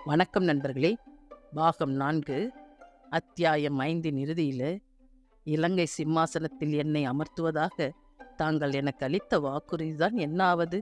வணக்கம் நண்பர்களே பாகம் நான்கு அத்தியாயம் ஐந்தின் இறுதியில் இலங்கை சிம்மாசனத்தில் என்னை அமர்த்துவதாக தாங்கள் எனக்கு அளித்த வாக்குறுதிதான் என்ன ஆவது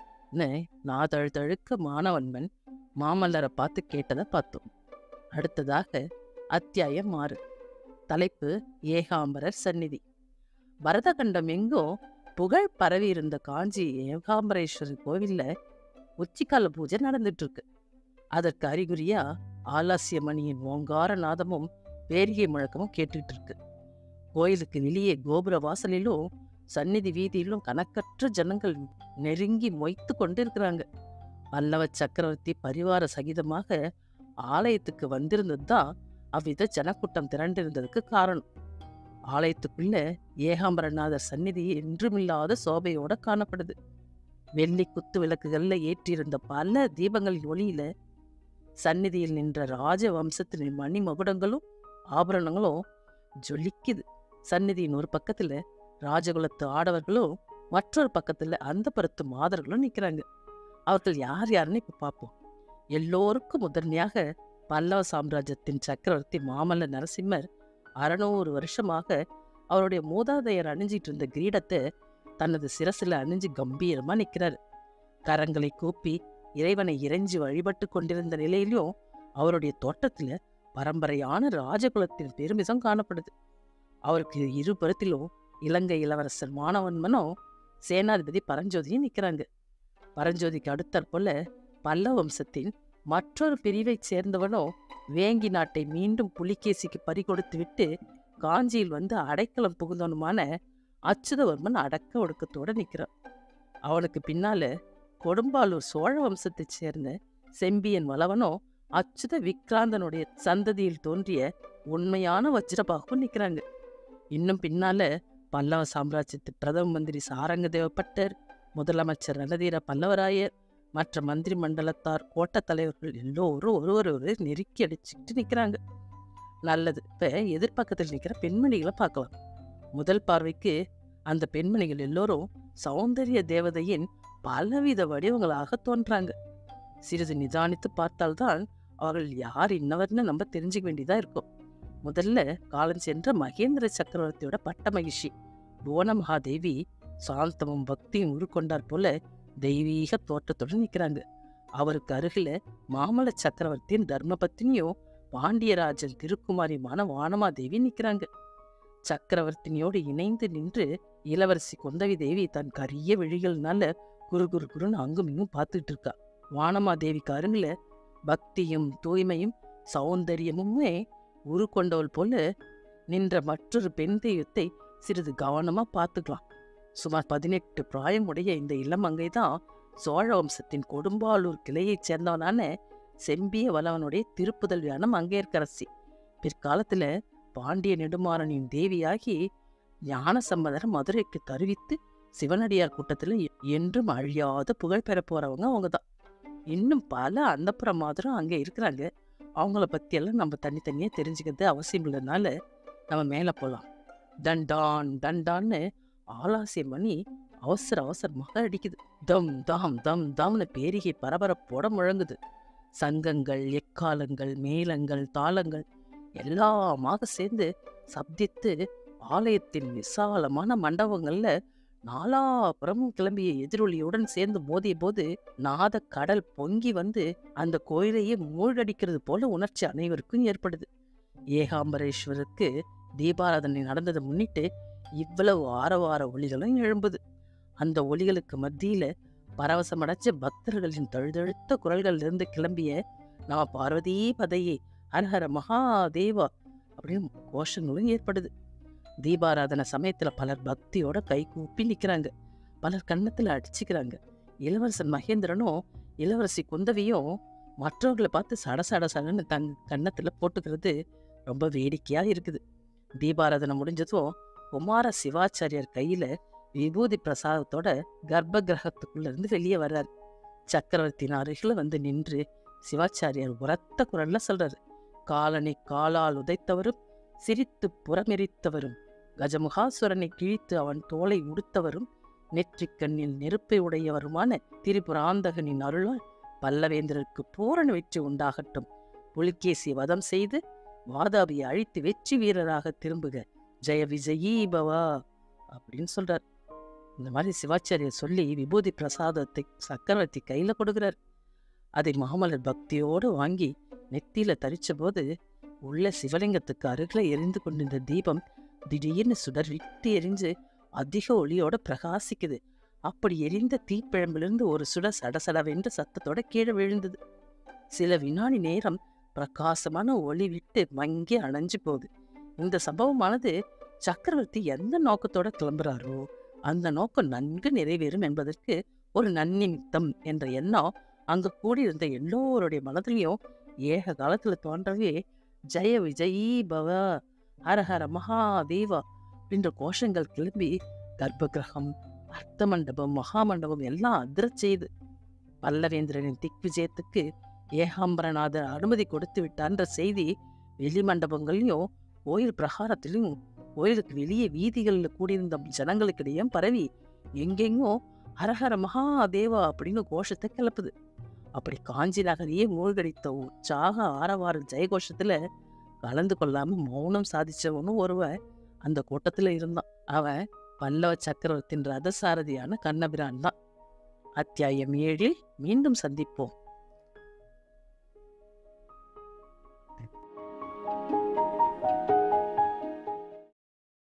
நாதழுதழுக்க மாணவன்மன் மாமல்லரை பார்த்து கேட்டதை பார்த்தோம் அடுத்ததாக அத்தியாயம் ஆறு தலைப்பு ஏகாம்பரர் சந்நிதி பரதகண்டம் எங்கோ புகழ் பரவி இருந்த காஞ்சி ஏகாம்பரேஸ்வரர் கோவில்ல உச்சிக்கால பூஜை நடந்துட்டு இருக்கு அதற்கு அறிகுறியா ஆலாசியமணியின் ஓங்கார நாதமும் பேரிகை முழக்கமும் கேட்டுட்டு இருக்கு கோயிலுக்கு வெளியே கோபுர வாசலிலும் சந்நிதி வீதியிலும் கணக்கற்ற ஜனங்கள் நெருங்கி மொய்த்து கொண்டு இருக்கிறாங்க பல்லவ சக்கரவர்த்தி பரிவார சகிதமாக ஆலயத்துக்கு வந்திருந்தது தான் அவ்வித ஜனக்கூட்டம் திரண்டிருந்ததுக்கு காரணம் ஆலயத்துக்குள்ள ஏகாம்பரநாதர் சந்நிதி என்றுமில்லாத சோபையோட காணப்படுது வெள்ளி குத்து விளக்குகள்ல ஏற்றியிருந்த பல தீபங்களின் ஒளியில சந்நிதியில் நின்ற ராஜ வம்சத்தின் மணி மகுடங்களும் ஆபரணங்களும் ஜொலிக்குது சந்நிதியின் ஒரு பக்கத்துல ராஜகுலத்து ஆடவர்களும் மற்றொரு பக்கத்துல அந்த பருத்து மாதர்களும் நிக்கிறாங்க அவர்கள் யார் யாருன்னு இப்ப பார்ப்போம் எல்லோருக்கும் முதன்மையாக பல்லவ சாம்ராஜ்யத்தின் சக்கரவர்த்தி மாமல்ல நரசிம்மர் அறநூறு வருஷமாக அவருடைய மூதாதையர் அணிஞ்சிட்டு இருந்த கிரீடத்தை தனது சிரசுல அணிஞ்சு கம்பீரமா நிக்கிறாரு கரங்களை கூப்பி இறைவனை இறைஞ்சி வழிபட்டு கொண்டிருந்த நிலையிலும் அவருடைய தோட்டத்துல பரம்பரையான ராஜகுலத்தின் பெருமிதம் காணப்படுது அவருக்கு இருபுறத்திலும் இலங்கை இளவரசர் மானவன்மனும் சேனாதிபதி பரஞ்சோதியும் நிக்கிறாங்க பரஞ்சோதிக்கு அடுத்தற்போல பல்லவ வம்சத்தின் மற்றொரு பிரிவைச் சேர்ந்தவனும் வேங்கி நாட்டை மீண்டும் புலிகேசிக்கு பறிகொடுத்து விட்டு காஞ்சியில் வந்து அடைக்கலம் புகுந்தவனுமான அச்சுதவர்மன் அடக்க ஒடுக்கத்தோட நிக்கிறான் அவனுக்கு பின்னால கொடும்பாலூர் சோழ வம்சத்தைச் சேர்ந்த செம்பியன் வளவனோ அச்சுத விக்ராந்தனுடைய சந்ததியில் தோன்றிய உண்மையான வஜ்ரபாகும் நிக்கிறாங்க இன்னும் பின்னால பல்லவ சாம்ராஜ்யத்து பிரதம மந்திரி சாரங்க தேவப்பட்டர் முதலமைச்சர் நலதீர பல்லவராயர் மற்ற மந்திரி மண்டலத்தார் கோட்டத் தலைவர்கள் எல்லோரும் ஒருவர் ஒரு நெருக்கி அடிச்சுக்கிட்டு நிக்கிறாங்க நல்லது இப்ப எதிர்பக்கத்தில் நிக்கிற பெண்மணிகளை பார்க்கலாம் முதல் பார்வைக்கு அந்த பெண்மணிகள் எல்லோரும் சௌந்தரிய தேவதையின் பலவித வடிவங்களாக தோன்றாங்க சிறிது நிதானித்து பார்த்தால்தான் அவர்கள் யார் இன்னவர்னு நம்ம தெரிஞ்சுக்க வேண்டியதா இருக்கும் முதல்ல காலம் சென்ற மகேந்திர சக்கரவர்த்தியோட பட்ட மகிழ்ச்சி புவனமகாதேவி சாந்தமும் பக்தியும் உருக்கொண்டார் போல தெய்வீக தோற்றத்துடன் நிற்கிறாங்க அவருக்கு அருகில மாமல்ல சக்கரவர்த்தியின் தர்மபத்தினியும் பாண்டியராஜன் திருக்குமாரியுமான வானமாதேவி நிற்கிறாங்க சக்கரவர்த்தினியோடு இணைந்து நின்று இளவரசி குந்தவி தேவி தன் கரிய விழிகள்னால குரு குரு குருன்னு அங்கும் இங்கும் பார்த்துட்டு இருக்கா வானமாதேவிக்கு அருகில பக்தியும் தூய்மையும் சௌந்தரியமுமே உரு கொண்டவள் போல நின்ற மற்றொரு பெண் தெய்வத்தை சிறிது கவனமா பார்த்துக்கலாம் சுமார் பதினெட்டு பிராயமுடைய இந்த இளமங்கை தான் சோழ வம்சத்தின் கொடும்பாலூர் கிளையைச் சேர்ந்தவனான செம்பிய வளவனுடைய திருப்புதல்வியான மங்கையர்க்கரசி பிற்காலத்துல பாண்டிய நெடுமாறனின் தேவியாகி ஞான சம்பதர் மதுரைக்கு தருவித்து சிவனடியார் கூட்டத்துல என்றும் அழியாத புகழ் பெற போறவங்க அவங்க தான் இன்னும் பல அந்தப்புற மாதிரம் அங்க இருக்கிறாங்க அவங்கள பத்தியெல்லாம் நம்ம தனித்தனியா தெரிஞ்சுக்கிறது அவசியம் இல்லைனால நம்ம மேல போலாம் தண்டான் தண்டான்னு ஆலாசியம் பண்ணி அவசர அவசரமாக அடிக்குது தம் தாம் தம் தாம்னு பேரிகை பரபரப்போட முழங்குது சங்கங்கள் எக்காலங்கள் மேளங்கள் தாளங்கள் எல்லாமாக சேர்ந்து சப்தித்து ஆலயத்தின் விசாலமான மண்டபங்கள்ல நாலாபுறமும் கிளம்பிய எதிரொலியுடன் சேர்ந்து மோதிய போது நாத கடல் பொங்கி வந்து அந்த கோயிலையே மூழ்கடிக்கிறது போல உணர்ச்சி அனைவருக்கும் ஏற்படுது ஏகாம்பரேஸ்வருக்கு தீபாராதனை நடந்ததை முன்னிட்டு இவ்வளவு ஆரவார ஒளிகளும் எழும்புது அந்த ஒளிகளுக்கு மத்தியில பரவசமடைச்ச பக்தர்களின் தழுதழுத்த குரல்கள் இருந்து கிளம்பிய நம பார்வதி பதையே ஹரஹர மகாதேவா அப்படின்னு கோஷங்களும் ஏற்படுது தீபாராதனை சமயத்துல பலர் பக்தியோட கை கூப்பி நிக்கிறாங்க பலர் கன்னத்துல அடிச்சுக்கிறாங்க இளவரசன் மகேந்திரனும் இளவரசி குந்தவியும் மற்றவர்களை பார்த்து சட சட சடன்னு தன் கன்னத்துல போட்டுக்கிறது ரொம்ப வேடிக்கையா இருக்குது தீபாராதனை முடிஞ்சதும் குமார சிவாச்சாரியார் கையில விபூதி பிரசாதத்தோட கர்ப்ப கிரகத்துக்குள்ள இருந்து வெளியே வர்றாரு சக்கரவர்த்தியின் அருகில வந்து நின்று சிவாச்சாரியார் உரத்த குரல்ல சொல்றாரு காலனை காலால் உதைத்தவரும் சிரித்து புறமெரித்தவரும் கஜமுகாசுரனை கிழித்து அவன் தோலை உடுத்தவரும் நெற்றிக் கண்ணில் நெருப்பை உடையவருமான திரிபுராந்தகனின் அருளால் பல்லவேந்திரருக்கு பூரண வெற்றி உண்டாகட்டும் புலிகேசி வதம் செய்து வாதாபியை அழித்து வெற்றி வீரராக திரும்புக ஜெய விஜயீ பவா அப்படின்னு சொல்றார் இந்த மாதிரி சிவாச்சாரியர் சொல்லி விபூதி பிரசாதத்தை சக்கரவர்த்தி கையில கொடுக்கிறார் அதை மாமல்லர் பக்தியோடு வாங்கி நெத்தியில தரிச்ச போது உள்ள சிவலிங்கத்துக்கு அருகில எரிந்து கொண்டிருந்த தீபம் திடீர்னு சுடர் விட்டு எரிஞ்சு அதிக ஒளியோட பிரகாசிக்குது அப்படி எரிந்த தீப்பிழம்பிலிருந்து ஒரு சுட சடசடவென்ற சத்தத்தோட கீழே விழுந்தது சில வினாடி நேரம் பிரகாசமான ஒளி விட்டு மங்கி அணைஞ்சு போகுது இந்த சம்பவமானது சக்கரவர்த்தி எந்த நோக்கத்தோட கிளம்புறாரோ அந்த நோக்கம் நன்கு நிறைவேறும் என்பதற்கு ஒரு நன்னிமித்தம் என்ற எண்ணம் அங்க கூடியிருந்த எல்லோருடைய மனதிலையும் ஏக காலத்துல தோன்றவே ஜெய விஜயீ பவ ஹரஹர மகாதேவா அப்படின்ற கோஷங்கள் கிளம்பி கர்ப்ப கிரகம் அர்த்த மண்டபம் மகாமண்டபம் எல்லாம் அதிரச் செய்து பல்லவேந்திரனின் திக் விஜயத்துக்கு ஏகாம்பரநாதர் அனுமதி கொடுத்து விட்டான்ற செய்தி வெளி மண்டபங்களையும் கோயில் பிரகாரத்திலையும் கோயிலுக்கு வெளியே வீதிகளில் கூடியிருந்த ஜனங்களுக்கிடையே பரவி எங்கெங்கும் ஹரஹர மகாதேவா அப்படின்னு கோஷத்தை கிளப்புது அப்படி காஞ்சி நகரையே மூழ்கடித்த உற்சாக ஆரவார ஜெயகோஷத்துல கலந்து கொள்ளாம மௌனம் சாதிச்சவனும் ஒருவன் அந்த கூட்டத்துல இருந்தான் அவன் பல்லவ சக்கரவர்த்தியின் ரதசாரதியான கண்ணபிரான் தான் அத்தியாயம் ஏழில் மீண்டும் சந்திப்போம்